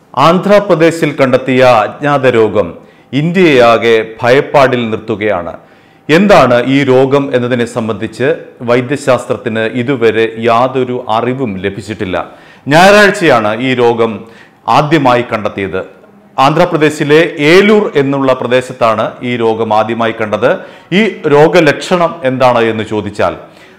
ആന്ധ്രാപ്രദേശിൽ കണ്ടെത്തിയ അജ്ഞാത രോഗം ഇന്ത്യയാകെ ഭയപ്പാടിൽ നിർത്തുകയാണ് എന്താണ് ഈ രോഗം എന്നതിനെ സംബന്ധിച്ച് വൈദ്യശാസ്ത്രത്തിന് ഇതുവരെ യാതൊരു അറിവും ലഭിച്ചിട്ടില്ല ഞായറാഴ്ചയാണ് ഈ രോഗം ആദ്യമായി കണ്ടെത്തിയത് ആന്ധ്രാപ്രദേശിലെ ഏലൂർ എന്നുള്ള പ്രദേശത്താണ് ഈ രോഗം ആദ്യമായി കണ്ടത് ഈ രോഗലക്ഷണം എന്താണ് എന്ന് ചോദിച്ചാൽ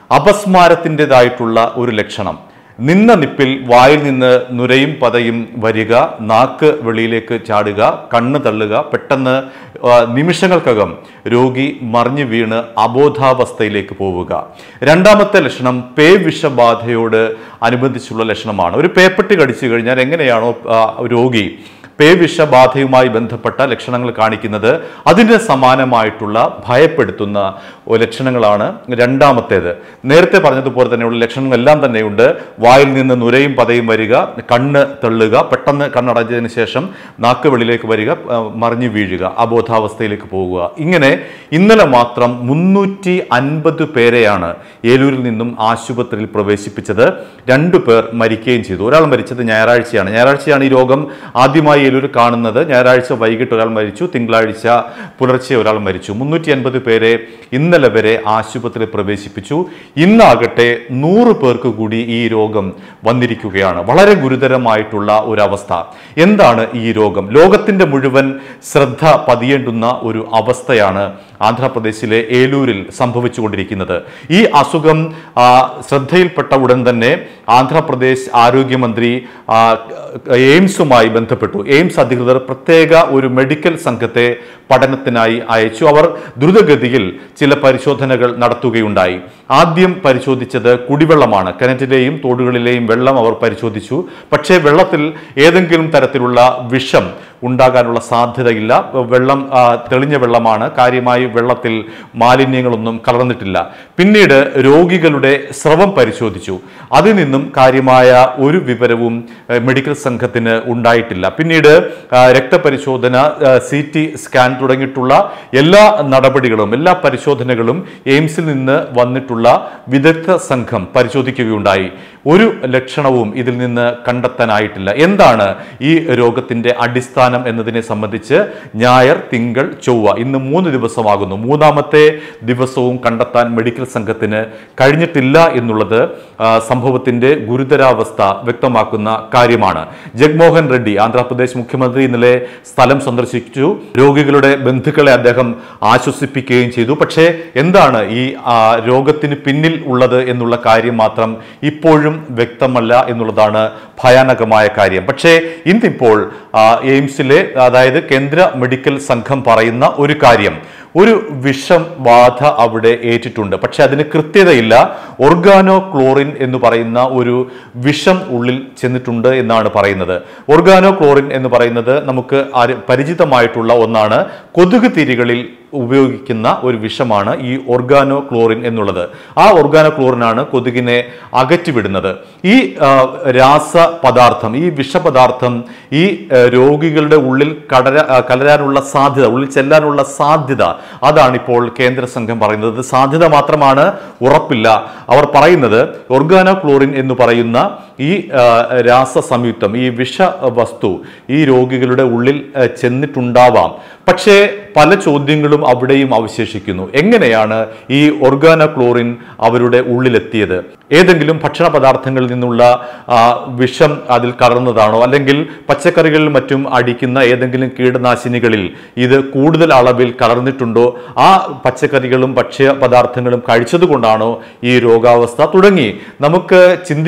അപസ്മാരത്തിൻ്റെതായിട്ടുള്ള ഒരു ലക്ഷണം നിന്ന നിപ്പിൽ വായിൽ നിന്ന് നുരയും പതയും വരിക നാക്ക് വെളിയിലേക്ക് ചാടുക കണ്ണ് തള്ളുക പെട്ടെന്ന് ആ, നിമിഷങ്ങൾക്കകം രോഗി മറിഞ്ഞു വീണ് അബോധാവസ്ഥയിലേക്ക് പോവുക രണ്ടാമത്തെ ലക്ഷണം പേ വിഷബാധയോട് അനുബന്ധിച്ചുള്ള ലക്ഷണമാണ് ഒരു പേപ്പട്ടി കടിച്ചു കഴിഞ്ഞാൽ എങ്ങനെയാണോ ആ, രോഗി പേവിഷബാധയുമായി ബന്ധപ്പെട്ട ലക്ഷണങ്ങൾ കാണിക്കുന്നത് അതിന് സമാനമായിട്ടുള്ള ഭയപ്പെടുത്തുന്ന ഒ- ലക്ഷണങ്ങളാണ് രണ്ടാമത്തേത് നേരത്തെ പറഞ്ഞതുപോലെ തന്നെയുള്ള ലക്ഷണങ്ങളെല്ലാം തന്നെയുണ്ട് വായിൽ നിന്ന് നുരയും പതയും വരിക കണ്ണ് തള്ളുക പെട്ടെന്ന് കണ്ണടഞ്ഞതിന് ശേഷം നാക്ക് വെളിയിലേക്ക് വരിക ആ, മറിഞ്ഞു വീഴുക അബോധാവസ്ഥയിലേക്ക് പോവുക ഇങ്ങനെ ഇന്നലെ മാത്രം മുന്നൂറ്റി അൻപത് പേരെയാണ് ഏലൂരിൽ നിന്നും ആശുപത്രിയിൽ പ്രവേശിപ്പിച്ചത് രണ്ടു പേർ മരിക്കുകയും ചെയ്തു ഒരാൾ മരിച്ചത് ഞായറാഴ്ചയാണ് ഞായറാഴ്ചയാണ് ഈ രോഗം ആദ്യമായി ഏലൂർ കാണുന്നത് ഞായറാഴ്ച വൈകിട്ട് ഒരാൾ മരിച്ചു തിങ്കളാഴ്ച പുലർച്ചെ ഒരാൾ മരിച്ചു മുന്നൂറ്റി അൻപത് പേരെ ഇന്നലെ വരെ ആശുപത്രിയിൽ പ്രവേശിപ്പിച്ചു ഇന്നാകട്ടെ നൂറ് പേർക്ക് കൂടി ഈ രോഗം വന്നിരിക്കുകയാണ് വളരെ ഗുരുതരമായിട്ടുള്ള ഒരവസ്ഥ എന്താണ് ഈ രോഗം ലോകത്തിന്റെ മുഴുവൻ ശ്രദ്ധ പതിയേണ്ടുന്ന ഒരു അവസ്ഥയാണ് ആന്ധ്രാപ്രദേശിലെ ഏലൂരിൽ സംഭവിച്ചുകൊണ്ടിരിക്കുന്നത് ഈ അസുഖം ആ, ശ്രദ്ധയിൽപ്പെട്ട ഉടൻ തന്നെ ആന്ധ്രാപ്രദേശ് ആരോഗ്യമന്ത്രി ആ, എയിംസുമായി ബന്ധപ്പെട്ടു എയിംസ് അധികൃതർ പ്രത്യേക ഒരു മെഡിക്കൽ സംഘത്തെ പഠനത്തിനായി അയച്ചു അവർ ദ്രുതഗതിയിൽ ചില പരിശോധനകൾ നടത്തുകയുണ്ടായി ആദ്യം പരിശോധിച്ചത് കുടിവെള്ളമാണ് കിണറ്റിലെയും തോടുകളിലെയും വെള്ളം അവർ പരിശോധിച്ചു പക്ഷേ വെള്ളത്തിൽ ഏതെങ്കിലും തരത്തിലുള്ള വിഷം ഉണ്ടാകാനുള്ള സാധ്യതയില്ല വെള്ളം ആ, തെളിഞ്ഞ വെള്ളമാണ് കാര്യമായി വെള്ളത്തിൽ മാലിന്യങ്ങളൊന്നും കലർന്നിട്ടില്ല പിന്നീട് രോഗികളുടെ സ്രവം പരിശോധിച്ചു അതിൽ നിന്നും കാര്യമായ ഒരു വിവരവും ഏ, മെഡിക്കൽ സംഘത്തിന് ഉണ്ടായിട്ടില്ല പിന്നീട് ആ, രക്തപരിശോധന സി ടി സ്കാൻ തുടങ്ങിയിട്ടുള്ള എല്ലാ നടപടികളും എല്ലാ പരിശോധനകളും എയിംസിൽ നിന്ന് വന്നിട്ടുള്ള വിദഗ്ധ സംഘം പരിശോധിക്കുകയുണ്ടായി ഒരു ലക്ഷണവും ഇതിൽ നിന്ന് കണ്ടെത്താനായിട്ടില്ല എന്താണ് ഈ രോഗത്തിന്റെ അടിസ്ഥാനം എന്നതിനെ സംബന്ധിച്ച് ഞായർ തിങ്കൾ ചൊവ്വ ഇന്ന് മൂന്ന് ദിവസമാകുന്നു മൂന്നാമത്തെ ദിവസവും കണ്ടെത്താൻ മെഡിക്കൽ സംഘത്തിന് കഴിഞ്ഞിട്ടില്ല എന്നുള്ളത് ആ, സംഭവത്തിന്റെ ഗുരുതരാവസ്ഥ വ്യക്തമാക്കുന്ന കാര്യമാണ് ജഗ്മോഹൻ റെഡ്ഡി ആന്ധ്രാപ്രദേശ് മുഖ്യമന്ത്രി ഇന്നലെ സ്ഥലം സന്ദർശിച്ചു രോഗികളുടെ ബന്ധുക്കളെ അദ്ദേഹം ആശ്വസിപ്പിക്കുകയും ചെയ്തു പക്ഷേ എന്താണ് ഈ ആ, രോഗത്തിന് പിന്നിൽ ഉള്ളത് എന്നുള്ള കാര്യം മാത്രം ഇപ്പോഴും വ്യക്തമല്ല എന്നുള്ളതാണ് ഭയാനകമായ കാര്യം പക്ഷേ ഇന്നിപ്പോൾ ആ, എയിംസിലെ അതായത് കേന്ദ്ര മെഡിക്കൽ സംഘം പറയുന്ന ഒരു കാര്യം ഒരു വിഷം ബാധ അവിടെ ഏറ്റിട്ടുണ്ട് പക്ഷെ അതിന് കൃത്യതയില്ല ഓർഗാനോ ക്ലോറിൻ എന്ന് പറയുന്ന ഒരു വിഷം ഉള്ളിൽ ചെന്നിട്ടുണ്ട് എന്നാണ് പറയുന്നത് ഓർഗാനോ ക്ലോറിൻ എന്ന് പറയുന്നത് നമുക്ക് അരി- പരിചിതമായിട്ടുള്ള ഒന്നാണ് കൊതുക് തിരികളിൽ ഉപയോഗിക്കുന്ന ഒരു വിഷമാണ് ഈ ഓർഗാനോ ക്ലോറിൻ എന്നുള്ളത് ആ ഓർഗാനോ ക്ലോറിനാണ് കൊതുകിനെ അകറ്റിവിടുന്നത് ഈ ആ, രാസ പദാർത്ഥം ഈ വിഷപദാർത്ഥം ഈ ആ, രോഗികളുടെ ഉള്ളിൽ കടര ആ, കലരാനുള്ള സാധ്യത ഉള്ളിൽ ചെല്ലാനുള്ള സാധ്യത അതാണ് ഇപ്പോൾ കേന്ദ്ര സംഘം പറയുന്നത് ഇത് സാധ്യത മാത്രമാണ് ഉറപ്പില്ല അവർ പറയുന്നത് ഓർഗാനോ ക്ലോറിൻ എന്ന് പറയുന്ന ഈ ആ, രാസ സംയുക്തം ഈ വിഷ വസ്തു ഈ രോഗികളുടെ ഉള്ളിൽ ആ, ചെന്നിട്ടുണ്ടാവാം പക്ഷേ പല ചോദ്യങ്ങളും അവിടെയും അവശേഷിക്കുന്നു എങ്ങനെയാണ് ഈ ഓർഗാനോ ക്ലോറിൻ അവരുടെ ഉള്ളിലെത്തിയത് ഏതെങ്കിലും ഭക്ഷണ പദാർത്ഥങ്ങളിൽ നിന്നുള്ള ആ, വിഷം അതിൽ കലർന്നതാണോ അല്ലെങ്കിൽ പച്ചക്കറികളിൽ മറ്റും അടിക്കുന്ന ഏതെങ്കിലും കീടനാശിനികളിൽ ഇത് കൂടുതൽ അളവിൽ കലർന്നിട്ടുണ്ടോ ആ പച്ചക്കറികളും ഭക്ഷ്യ പദാർത്ഥങ്ങളും കഴിച്ചതുകൊണ്ടാണോ ഈ രോഗാവസ്ഥ തുടങ്ങി നമുക്ക്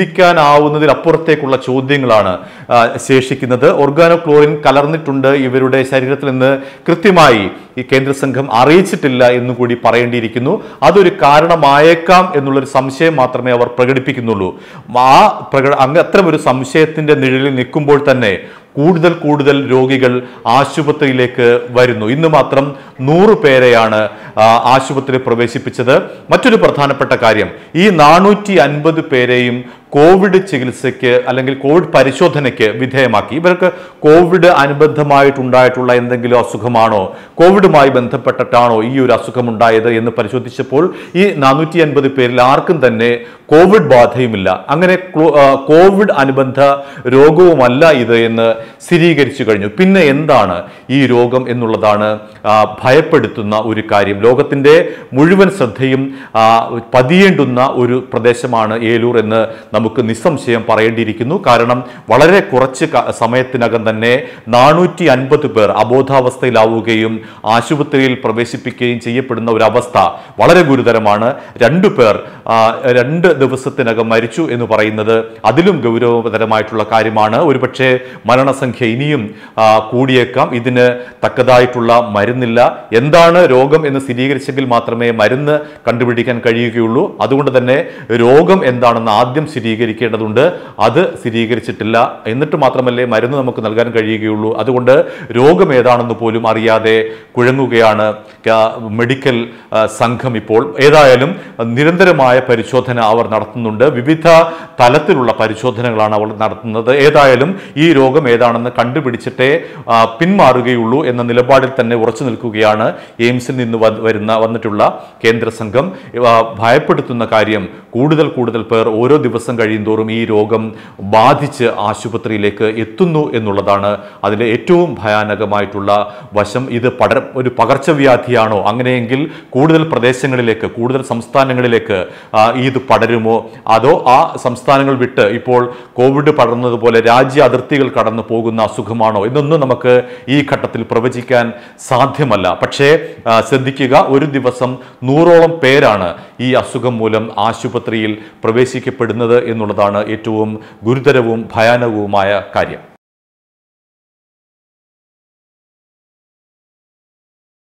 ചിന്തിക്കാനാവുന്നതിനപ്പുറത്തേക്കുള്ള ചോദ്യങ്ങളാണ് ആ, ശേഷിക്കുന്നത് ഓർഗാനോ ക്ലോറിൻ കലർന്നിട്ടുണ്ട് ഇവരുടെ ശരീരത്തിൽ നിന്ന് കൃത്യമായി ഈ കേന്ദ്ര സംഘം അറിയിച്ചിട്ടില്ല എന്നും കൂടി പറയേണ്ടിയിരിക്കുന്നു അതൊരു കാരണമായേക്കാം എന്നുള്ളൊരു സംശയം മാത്രമേ അവർ പ്രകടിപ്പിക്കുന്നുള്ളൂ ആ പ്രകട അങ്ങ് അത്തരം ഒരു സംശയത്തിന്റെ നിഴലിൽ നിൽക്കുമ്പോൾ തന്നെ കൂടുതൽ കൂടുതൽ രോഗികൾ ആശുപത്രിയിലേക്ക് വരുന്നു ഇന്ന് മാത്രം നൂറ് പേരെയാണ് ആ, ആശുപത്രിയിൽ പ്രവേശിപ്പിച്ചത് മറ്റൊരു പ്രധാനപ്പെട്ട കാര്യം ഈ നാനൂറ്റി അൻപത് പേരെയും കോവിഡ് ചികിത്സയ്ക്ക് അല്ലെങ്കിൽ കോവിഡ് പരിശോധനയ്ക്ക് വിധേയമാക്കി ഇവർക്ക് കോവിഡ് അനുബന്ധമായിട്ടുണ്ടായിട്ടുള്ള എന്തെങ്കിലും അസുഖമാണോ കോവിഡുമായി ബന്ധപ്പെട്ടിട്ടാണോ ഈ ഒരു അസുഖം ഉണ്ടായത് എന്ന് പരിശോധിച്ചപ്പോൾ ഈ നാനൂറ്റി അൻപത് പേരിൽ ആർക്കും തന്നെ കോവിഡ് ബാധയുമില്ല അങ്ങനെ ക്ലോ- ആ, കോവിഡ് അനുബന്ധ രോഗവുമല്ല ഇത് എന്ന് സ്ഥിരീകരിച്ചു കഴിഞ്ഞു പിന്നെ എന്താണ് ഈ രോഗം എന്നുള്ളതാണ് ആ, ഭയപ്പെടുത്തുന്ന ഒരു കാര്യം ലോകത്തിന്റെ മുഴുവൻ ശ്രദ്ധയും ആ, പതിയേണ്ടുന്ന ഒരു പ്രദേശമാണ് ഏലൂർ എന്ന് നമുക്ക് നിസ്സംശയം പറയേണ്ടിയിരിക്കുന്നു കാരണം വളരെ കുറച്ച് ക- സമയത്തിനകം തന്നെ നാനൂറ്റി അൻപത് പേർ അബോധാവസ്ഥയിലാവുകയും ആശുപത്രിയിൽ പ്രവേശിപ്പിക്കുകയും ചെയ്യപ്പെടുന്ന ഒരു അവസ്ഥ വളരെ ഗുരുതരമാണ് രണ്ടു പേർ ആ, രണ്ട് ദിവസത്തിനകം മരിച്ചു എന്ന് പറയുന്നത് അതിലും ഗൗരവതരമായിട്ടുള്ള കാര്യമാണ് ഒരുപക്ഷെ മരണസംഖ്യ ഇനിയും ആ, കൂടിയേക്കാം ഇതിന് തക്കതായിട്ടുള്ള മരുന്നില്ല എന്താണ് രോഗം എന്ന് സ്ഥിരീകരിച്ചെങ്കിൽ മാത്രമേ മരുന്ന് കണ്ടുപിടിക്കാൻ കഴിയുകയുള്ളൂ അതുകൊണ്ട് തന്നെ രോഗം എന്താണെന്ന് ആദ്യം സ്ഥിരീകരിക്കേണ്ടതുണ്ട് അത് സ്ഥിരീകരിച്ചിട്ടില്ല എന്നിട്ട് മാത്രമല്ലേ മരുന്ന് നമുക്ക് നൽകാൻ കഴിയുകയുള്ളൂ അതുകൊണ്ട് രോഗം ഏതാണെന്ന് പോലും അറിയാതെ കുഴങ്ങുകയാണ് ക- മെഡിക്കൽ ആ, സംഘം ഇപ്പോൾ ഏതായാലും നിരന്തരമായ പരിശോധന അവർ നടത്തുന്നുണ്ട് വിവിധ തലത്തിലുള്ള പരിശോധനകളാണ് അവർ നടത്തുന്നത് ഏതായാലും ഈ രോഗം ഏതാണെന്ന് കണ്ടുപിടിച്ചിട്ടേ ആ, പിന്മാറുകയുള്ളൂ എന്ന നിലപാടിൽ തന്നെ ഉറച്ചു നിൽക്കുകയാണ് എയിംസിൽ നിന്ന് വ- വരുന്ന വന്നിട്ടുള്ള കേന്ദ്ര സംഘം ആ, ഭയപ്പെടുത്തുന്ന കാര്യം കൂടുതൽ കൂടുതൽ പേർ ഓരോ ദിവസം കഴിയുന്തോറും ഈ രോഗം ബാധിച്ച് ആശുപത്രിയിലേക്ക് എത്തുന്നു എന്നുള്ളതാണ് അതിലെ ഏറ്റവും ഭയാനകമായിട്ടുള്ള വശം ഇത് പടർ ഒരു പകർച്ചവ്യാധിയാണോ അങ്ങനെയെങ്കിൽ കൂടുതൽ പ്രദേശങ്ങളിലേക്ക് കൂടുതൽ സംസ്ഥാനങ്ങളിലേക്ക് ആ, ഇത് പടരുമോ അതോ ആ സംസ്ഥാനങ്ങൾ വിട്ട് ഇപ്പോൾ കോവിഡ് പടർന്നതുപോലെ രാജ്യ അതിർത്തികൾ കടന്നു പോകുന്ന അസുഖമാണോ എന്നൊന്നും നമുക്ക് ഈ ഘട്ടത്തിൽ പ്രവചിക്കാൻ സാധ്യമല്ല പക്ഷേ ആ, ശ്രദ്ധിക്കുക ഒരു ദിവസം നൂറോളം പേരാണ് ഈ അസുഖം മൂലം ആശുപത്രിയിൽ പ്രവേശിക്കപ്പെടുന്നത് എന്നുള്ളതാണ് ഏറ്റവും ഗുരുതരവും ഭയാനകവുമായ കാര്യം